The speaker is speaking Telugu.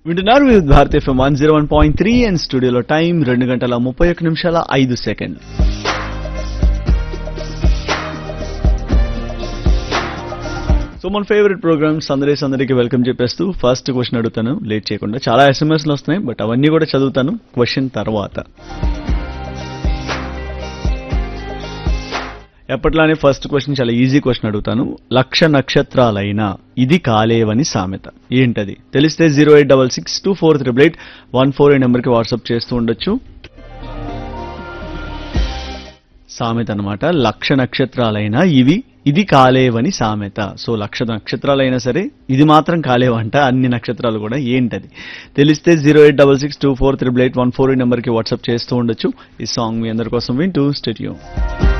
వింటున్నారు Vividh Bharat FM one zero one point three and స్టూడియోలో టైం రెండు గంటల ముప్పై ఒక్క నిమిషాల ఐదు సెకండ్ సో మన ఫేవరెట్ ప్రోగ్రామ్స్ అందరి అందరికి వెల్కమ్ చెప్పేస్తూ ఫస్ట్ క్వశ్చన్ అడుగుతాను లేట్ చేయకుండా చాలా ఎస్ఎంఎస్లు వస్తున్నాయి బట్ అవన్నీ కూడా చదువుతాను క్వశ్చన్ తర్వాత ఎప్పట్లానే ఫస్ట్ క్వశ్చన్ చాలా ఈజీ క్వశ్చన్ అడుగుతాను లక్ష నక్షత్రాలైన ఇది కాలేవని సామెత ఏంటది తెలిస్తే zero eight double six two four triple eight one four ఈ నెంబర్కి వాట్సాప్ చేస్తూ ఉండొచ్చు సామెత అన్నమాట లక్ష నక్షత్రాలైనా ఇవి ఇది కాలేవని సామెత సో లక్ష నక్షత్రాలైనా సరే ఇది మాత్రం కాలేవంట అన్ని నక్షత్రాలు కూడా ఏంటది తెలిస్తే zero eight double six two four triple eight one four ఈ నెంబర్కి వాట్సాప్ చేస్తూ ఉండొచ్చు ఈ సాంగ్ మీ అందరి కోసం వింటూ స్టేడియం